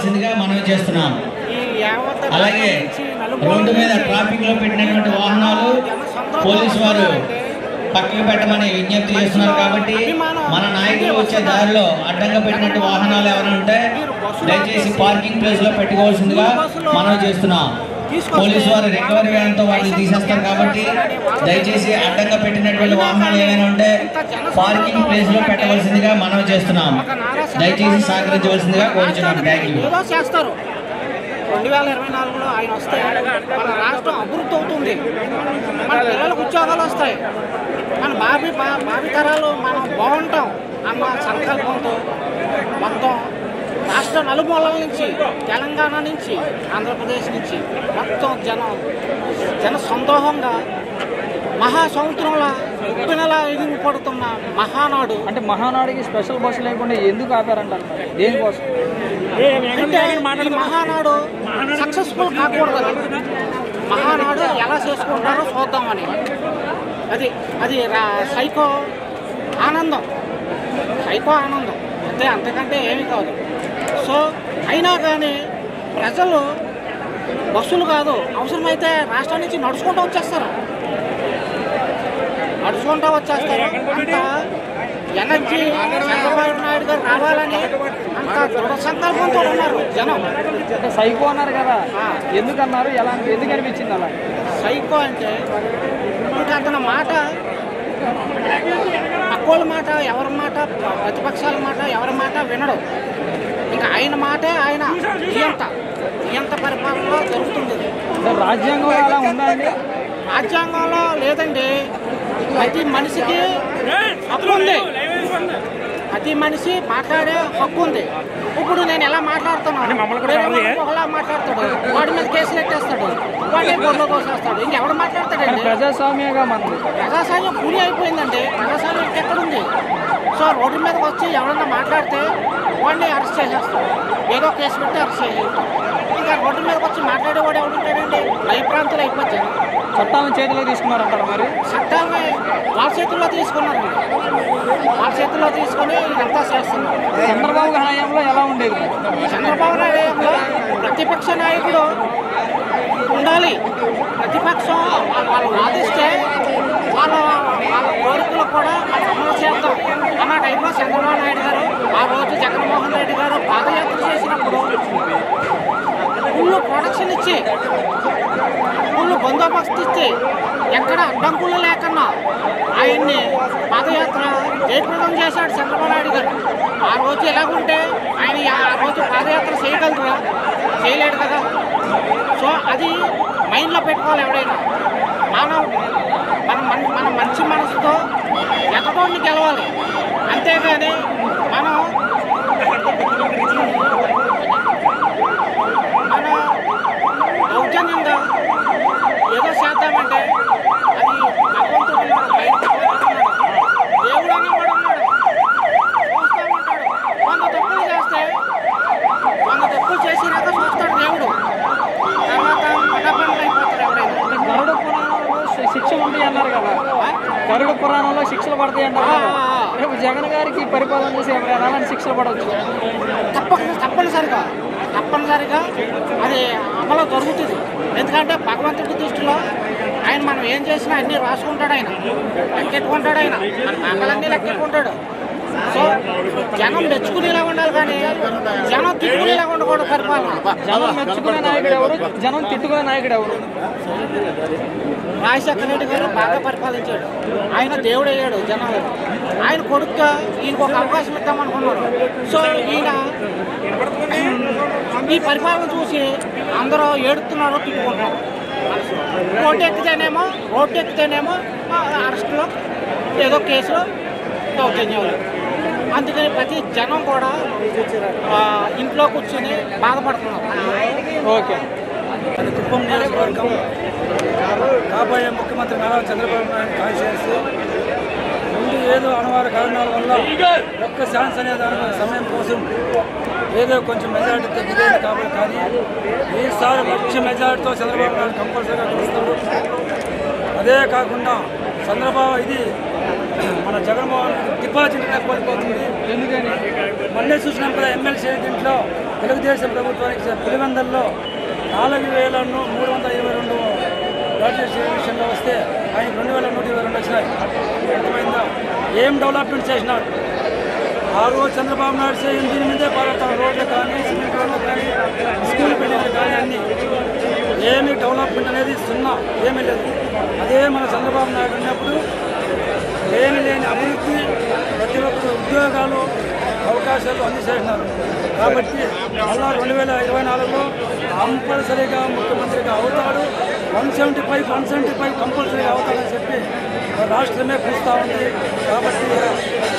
పెట్టవలసిందిగా మనవి చేస్తున్నాం ఈ యావత్ అలాగే నుంచి నలుమూలల రోడ్డు మీద నుంచి ట్రాఫిక్ లో పెట్టినటువంటి వాహనాలు పోలీసు వారు పక్కకి పెట్టమని విజ్ఞప్తి చేస్తున్నారు కాబట్టి మన నాయకులు వచ్చే దారిలో అడ్డంగా పెట్టినట్టు వాహనాలు ఎవరైనా ఉంటే దయచేసి పార్కింగ్ ప్లేస్ లో పెట్టుకోవాల్సిందిగా మనవి చేస్తున్నాం పోలీసు వారు రికవరీ వ్యాన్తో వాటిని తీసేస్తారు కాబట్టి దయచేసి అడ్డంగా పెట్టినటువంటి వాహనాలు ఏమైనా ఉంటే పార్కింగ్ ప్లేస్ లో పెట్టవలసిందిగా మనవి చేస్తున్నాం దయచేసి సహకరించవలసిందిగా కోరుచున్నాం థ్యాంక్ యూ ఏదో చేస్తారు రెండు వేల ఇరవై నాలుగులో ఆయన వస్తే మన రాష్ట్రం అభివృద్ధి అవుతుంది మన పిల్లలకు ఉద్యోగాలు వస్తాయి మన భావి భా- భావితరాలు మనం బాగుంటాం అన్న సంకల్పంతో మొత్తం రాష్ట్ర నలుమూలల నుంచి తెలంగాణ నుంచి ఆంధ్రప్రదేశ్ నుంచి మొత్తం జనం జన సందోహంగా మహాసముద్రంలా ఉప్పినలా ఎగిరి పడుతున్న మహానాడు అంటే మహానాడికి స్పెషల్ బస్సు లేకుండా ఎందుకు ఆపారంటారు మరి? దేనికోసం అంటే ఈ మహానాడు సక్సెస్ఫుల్ కాకూడదని మహానాడు ఎలా చేసుకుంటారో చూద్దామని అది అది రా- సైకో ఆనందం సైకో ఆనందం అంతే అంతకంటే ఏమీ కాదు సో అయినా కానీ ప్రజలు బస్సులు కాదు అవసరమైతే రాష్ట్రం నుంచి నడుచుకుంటూ వచ్చేస్తారు నడుచుకుంటూ వచ్చేస్తారు అంత ఎనర్జీ చంద్రబాబు నాయుడు గారు రావాలని అంత దృఢ సంకల్పంతో ఉన్నారు జనం అంటే సైకో అన్నారు కదా ఆ. ఎందుకు అన్నారు ఎలా ఎందుకు అనిపించింది అలా సైకో అంటే ఇంకా అతని మాట పక్కోళ్ళ మాట ఎవరి మాట ప్రతిపక్షాల మాట ఎవరి మాట వినడు ఇంకా ఆయన మాటే ఆయన నియంత నియంత పరిపాలనలో జరుగుతుంది ఇది. అంటే రాజ్యాంగం అలా ఉందా అండి రాజ్యాంగంలో లేదండి ప్రతి మనిషికి హక్కు ఉంది ప్రతి మనిషి మాట్లాడే హక్కు ఉంది ఇప్పుడు నేను ఎలా మాట్లాడుతున్నాను వేరే వాడు ఒకలా మాట్లాడతాడు వాడి మీద కేసులు ఎట్టేస్తాడు వాడిని బొర్రలో కోసేస్తాడు ఇంకెవడు కానీ మాట్లాడతాడండి ప్రజాస్వామ్యంగా మనది ప్రజాస్వామ్యం కూలి అయిపోయిందండి ప్రజాస్వామ్యం ఎక్కడుంది సో రోడ్డు మీదకి వచ్చి ఎవరన్నా మాట్లాడితే వాడిని అరెస్ట్ చేసేస్తాడు ఏదో కేసు పెట్టి అరెస్ట్ చేసేస్తాడు ఇంకా రోడ్డు మీదకి వచ్చి మాట్లాడేవాడు ఎవడుంటాడండి భయప్రాంతులు అయిపోతాయి చట్టాలను చేతిలో తీసుకున్నారంటారు మరి చట్టాన్ని వాళ్ళ చేతుల్లో తీసుకున్నారు వాళ్ళ చేతుల్లో తీసుకొని ఇదంతా చేస్తున్నారు చంద్రబాబు హయాంలో ఎలా ఉండేది చంద్రబాబు నాయుడు ప్రతిపక్ష నాయకుడు ఉండాలి ప్రతిపక్షం వా- వాళ్ళు వాదిస్తే వాళ్ళ వాళ్ళ కోరికలు కూడా మనం అమలు చేద్దాం అన్న టైంలో చంద్రబాబు నాయుడు గారు ఆ రోజు జగన్మోహన్ రెడ్డి గారు పాదయాత్ర చేసినప్పుడు ఫుల్ ప్రొడక్షన్ ఇచ్చి ఫుల్ బందోబస్తు ఇచ్చి ఎక్కడ అడ్డంకులు లేకన్నా ఆయన్ని పాదయాత్ర జయప్రదం చేశాడు చంద్రబాబు నాయుడు గారు ఆ రోజు ఎలాగుంటే ఆయన ఆ రోజు పాదయాత్ర చేయగలరా చేయలేడు కదా సో అది మైండ్లో పెట్టుకోవాలి ఎవడైనా మనం మన మన మన మంచి మనసుతో ఎక్కడోడిని గెలవాలి అంతేగాని మనం మన దౌర్జన్యంగా ఏదో చేద్దామంటే అది భగవంతుడు ఉన్నాడు, బయట భగవంతుడు ఉన్నాడు. దేవుడు అనేవాడు ఉన్నాడు చూస్తా ఉంటాడు వంద తప్పులు చేస్తే వంద తప్పులు చేసినాక చూస్తాడు దేవుడు తర్వాత మగపనులు అయిపోతారు ఎవడైనా గరుడ పురాణంలో శి- శిక్షలు ఉంటాయి అన్నారు కదా గరుడ పురాణంలో శిక్షలు పడతాయి అంటారు కదా. ఆ, ఆ, ఆ. రేపు జగన్ గారికి పరిపాలన చేసి ఎవరైనా అలాంటి శిక్షలు పడవచ్చు తప్ప తప్పనిసరిగా తప్పనిసరిగా అది అమలు జరుగుతుంది ఎందుకంటే భగవంతుడి దృష్టిలో ఆయన మనం ఏం చేసినా అన్నీ రాసుకుంటాడు ఆయన లెక్కెట్టుకుంటాడు ఆయన మన పాపలన్నీ లెక్కెట్టుకుంటాడు సో జనం మెచ్చుకునేలా ఉండాలి కానీ జనం తిట్టుకునేలా ఉండకూడదు పరిపాలన జనం మెచ్చుకునే నాయకుడు ఎవరు జనం తిట్టుకునే నాయకుడు ఎవరు రాజశేఖర రెడ్డి గారు బాగా పరిపాలించాడు ఆయన దేవుడు అయ్యాడు జనాలు ఆయన కొడుకుగా ఈయనకు ఒక అవకాశం ఇద్దామనుకున్నారు సో ఈయన ఈ పరిపాలన చూసి అందరూ ఏడుతున్నారు తిట్టుకుంటున్నారు రోడ్డు ఎక్కితేనేమో రోడ్డు ఎక్కితేనేమో ఆ, అరెస్టులో ఏదో కేసులో దౌర్జన్యాలు అందుకని ప్రతి జనం కూడా ఆ, ఇంట్లో కూర్చొని బాధపడుతున్నారు ఓకే అది కుప్పం నియోజకవర్గం కాబోయే ముఖ్యమంత్రి నారా చంద్రబాబు నాయుడు కాన్షియన్స్ ముందు ఏదో అనివార్య కారణాల వల్ల ఒక్క ఛాన్స్ అనే దాని సమయం కోసం ఏదో కొంచెం మెజారిటీ తగ్గిపోయింది కాబట్టి కానీ ఈసారి లక్ష మెజారిటీతో చంద్రబాబు నాయుడు కంపల్సరీగా గెలుస్తాడు అదే కాకుండా చంద్రబాబు ఇది మన జగన్మోహన్ రెడ్డి డిపాజిట్ కోల్పోతుంది ఎందుకని మొన్నే చూసినాం కదా ఎమ్మెల్సీ దీంట్లో తెలుగుదేశం ప్రభుత్వానికి ఇచ్చిన పులివెందల్లో నాలుగు వేల ను- మూడు వందల ఇరవై రెండు గ్రాడ్యుయేట్ విషయంలో వస్తే ఆయన రెండు వేల నూట ఇరవై రెండు వచ్చినాయి అర్థమైందా ఏం డెవలప్మెంట్ చేసినాడు ఆ రోజు చంద్రబాబు నాయుడు చేసిన దీని మీదే పాడతాం రోడ్లు కానీ సిమెంట్ రోడ్లు కానీ స్కూల్ బిల్డింగ్లు కానీ అన్నీ ఏమీ డెవలప్మెంట్ అనేది సున్నా ఏమీ లేదు అదే మన చంద్రబాబు నాయుడు ఉన్నప్పుడు లేని లేని అభివృద్ధి ప్రతి ఒక్కరు ఉద్యోగాలు అవకాశాలు అన్ని చేసినారు కాబట్టి మళ్ళా రెండు వేల ఇరవై నాలుగులో కంపల్సరీగా ముఖ్యమంత్రిగా అవుతాడు one seventy five one seventy five కంపల్సరీగా అవుతాడని చెప్పి రాష్ట్రమే పిలుస్తూ ఉంది కాబట్టి